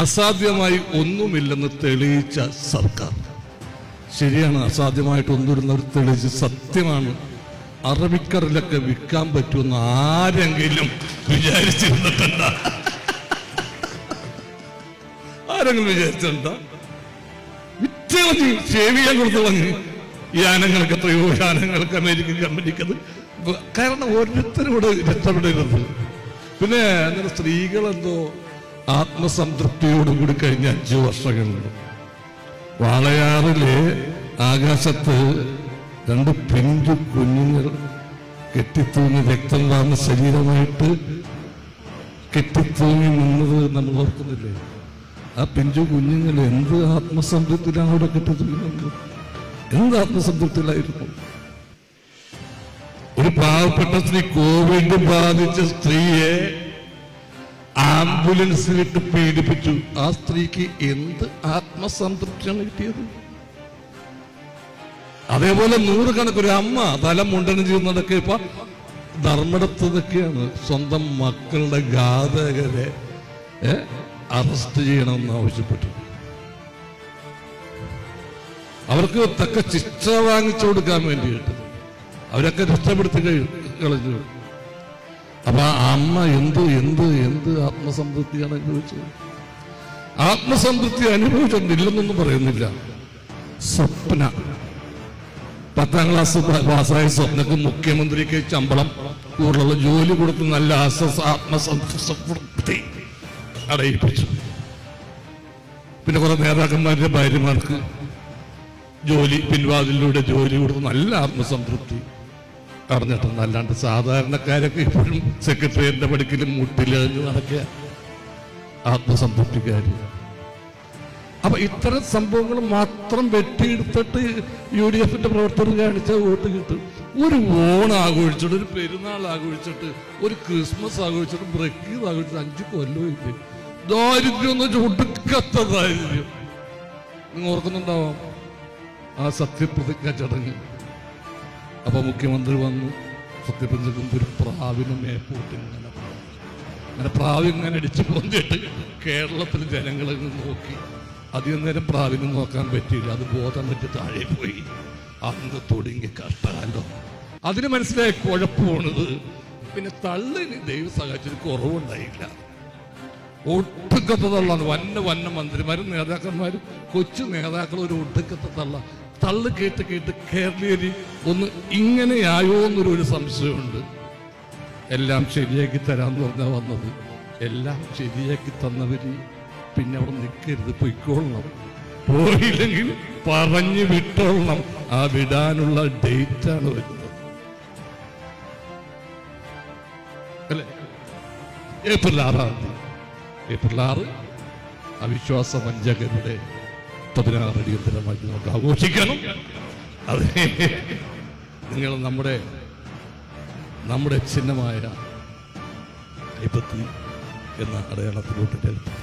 അസാധ്യമായി ഒന്നുമില്ലെന്ന് തെളിയിച്ച സർക്കാർ ശരിയാണ് അസാധ്യമായിട്ട് ഒന്നുമില്ലെന്ന് തെളിയിച്ച് സത്യമാണ് അറബിക്കറിലൊക്കെ വിൽക്കാൻ പറ്റുമെന്ന് ആരെങ്കിലും വിചാരിച്ചിരുന്നിട്ടുണ്ട ആരെങ്കിലും വിചാരിച്ചിട്ടുണ്ടോ വിറ്റളഞ്ഞ് സേവ് ചെയ്യാൻ കൊടുത്തുളഞ്ഞ് ഈ ആനങ്ങൾക്ക് എത്രയോ ആനങ്ങൾക്ക് അമേരിക്കൻ കമ്പനിക്കത് കാരണം ഓരോരുത്തരും ഇവിടെ രക്ഷപ്പെടരുത് പിന്നെ അങ്ങനെ സ്ത്രീകളെന്തോ ആത്മസംതൃപ്തിയോടുകൂടി കഴിഞ്ഞ അഞ്ചു വർഷങ്ങളുണ്ട് വാളയാറിലെ ആകാശത്ത് രണ്ട് പിഞ്ചു കുഞ്ഞുങ്ങൾ കെട്ടിത്തൂങ്ങി രക്തം വാർന്ന ശരീരമായിട്ട് കെട്ടിത്തൂങ്ങി നിന്നത് നമ്മൾ ഓർക്കുന്നില്ലേ ആ പിഞ്ചു കുഞ്ഞുങ്ങൾ എന്ത് ആത്മസംതൃപ്തിയിലാണ് അവിടെ കെട്ടിത്തൂങ്ങുന്നത് എന്ത് ആത്മസംതൃപ്തിയിലായിരുന്നു ഒരു പാവപ്പെട്ട സ്ത്രീ കോവിഡ് ബാധിച്ച സ്ത്രീയെ ആംബുലൻസിലിട്ട് പീഡിപ്പിച്ചു ആ സ്ത്രീക്ക് എന്ത് ആത്മസംതൃപ്തിയാണ് കിട്ടിയത് അതേപോലെ നൂറുകണക്കൊരു അമ്മ തല മുണ്ടനം ചെയ്ത് നടക്കുക ഇപ്പൊ ധർമ്മടത്ത് നിൽക്കുകയാണ് സ്വന്തം മക്കളുടെ ഘാതകരെ ഏ, അറസ്റ്റ് ചെയ്യണമെന്ന് ആവശ്യപ്പെട്ടു അവർക്ക് തക്ക ശിക്ഷ വാങ്ങിച്ചു കൊടുക്കാൻ വേണ്ടിയിട്ട് അവരൊക്കെ രക്ഷപ്പെടുത്തി കഴി- കളഞ്ഞു അപ്പൊ ആ അമ്മ എന്ത് എന്ത് എന്ത് ആത്മസംതൃപ്തിയാണ് അനുഭവിച്ചത് ആത്മസംതൃപ്തി അനുഭവിച്ചിട്ടില്ലെന്നൊന്നും പറയുന്നില്ല സ്വപ്ന പത്താം ക്ലാസ് പ- പാസ്സായ സ്വപ്നക്ക് മുഖ്യമന്ത്രിക്ക് ശമ്പളം കൂടുതലുള്ള ജോലി കൊടുത്ത് നല്ല ആശ്വാസ ആത്മസംതൃപ്തി അടയിപ്പിച്ചു പിന്നെ കുറെ നേതാക്കന്മാരുടെ ഭാര്യമാർക്ക് ജോലി പിൻവാതിലൂടെ ജോലി കൊടുത്ത് നല്ല ആത്മസംതൃപ്തി അറിഞ്ഞിട്ടുണ്ട് അല്ലാണ്ട് സാധാരണക്കാരൊക്കെ ഇപ്പോഴും സെക്രട്ടേറിയറ്റിന്റെ പടിക്കലും മുട്ടിലെറിഞ്ഞ് നടക്കുക ആത്മസംതൃപ്തിക്കാര് അപ്പൊ ഇത്തരം സംഭവങ്ങൾ മാത്രം വെട്ടിയെടുത്തിട്ട് യു ഡി എഫിന്റെ പ്രവർത്തകർ കാണിച്ച വോട്ട് കിട്ടും ഒരു ഓണം ആഘോഷിച്ചിട്ട് ഒരു പെരുന്നാൾ ആഘോഷിച്ചിട്ട് ഒരു ക്രിസ്മസ് ആഘോഷിച്ചിട്ട് ബ്രക്കീത് ആഘോഷിച്ചിട്ട് അഞ്ചു കൊല്ലവും ഇല്ല ദാരിദ്ര്യം എന്ന് വെച്ചാൽ ഒടുക്കത്ത ദാരിദ്ര്യം നിങ്ങൾ ഓർക്കുന്നുണ്ടാവാം ആ സത്യപ്രതിജ്ഞ ചടങ്ങ് അപ്പൊ മുഖ്യമന്ത്രി വന്നു സത്യപ്രതിജ്ഞക്ക് മുമ്പ് ഒരു പ്രാവിന് മേപ്പോട്ട് ഇങ്ങനെ പോയി. അങ്ങനെ പ്രാവ് ഇങ്ങനെ അടിച്ചു പോന്നിട്ട് കേരളത്തിലെ ജനങ്ങളെ ഇങ്ങ് നോക്കി അധികം നേരം പ്രാവിനെ നോക്കാൻ പറ്റിയില്ല അത് ബോധം വെച്ച് താഴെ പോയി അന്ന് തുടങ്ങി കഷ്ടകാലം അതിന് മനസ്സിലായ കുഴപ്പമാണിത് പിന്നെ തള്ളിന് ദൈവം സഹായിച്ചൊരു കുറവുണ്ടായില്ല ഒട്ടുക്കത്തെ തള്ളാണ് വന്ന വന്ന മന്ത്രിമാരും നേതാക്കന്മാരും കൊച്ചു നേതാക്കളും ഒരു ഒട്ടുക്കത്തെ തള്ള തള്ളു കേട്ട് കേട്ട് കേരളീയരി ഒന്ന് ഇങ്ങനെയായോ എന്നൊരു ഒരു സംശയമുണ്ട് എല്ലാം ശരിയാക്കി തരാന്ന് പറഞ്ഞാ വന്നത് എല്ലാം ശരിയാക്കി തന്നവര് പിന്നെ അവിടെ നിൽക്കരുത് പൊയ്ക്കൊള്ളണം പോയില്ലെങ്കിൽ പറഞ്ഞു വിട്ടോളണം ആ വിടാനുള്ള ഡേറ്റ് ആണ് വരുന്നത് അല്ലേ ഏപ്രിൽ ആറാം തീയതി ഏപ്രിൽ ആറ് അവിശ്വാസ വഞ്ചകരുടെ പതിനാറ് അടിയന്തരമായിട്ട് നമുക്ക് ആഘോഷിക്കണം അതിനെ നിങ്ങൾ നമ്മുടെ നമ്മുടെ ചിഹ്നമായ കൈപ്പത്തി എന്ന അടയാളത്തിലോട്ട് ചേർത്ത്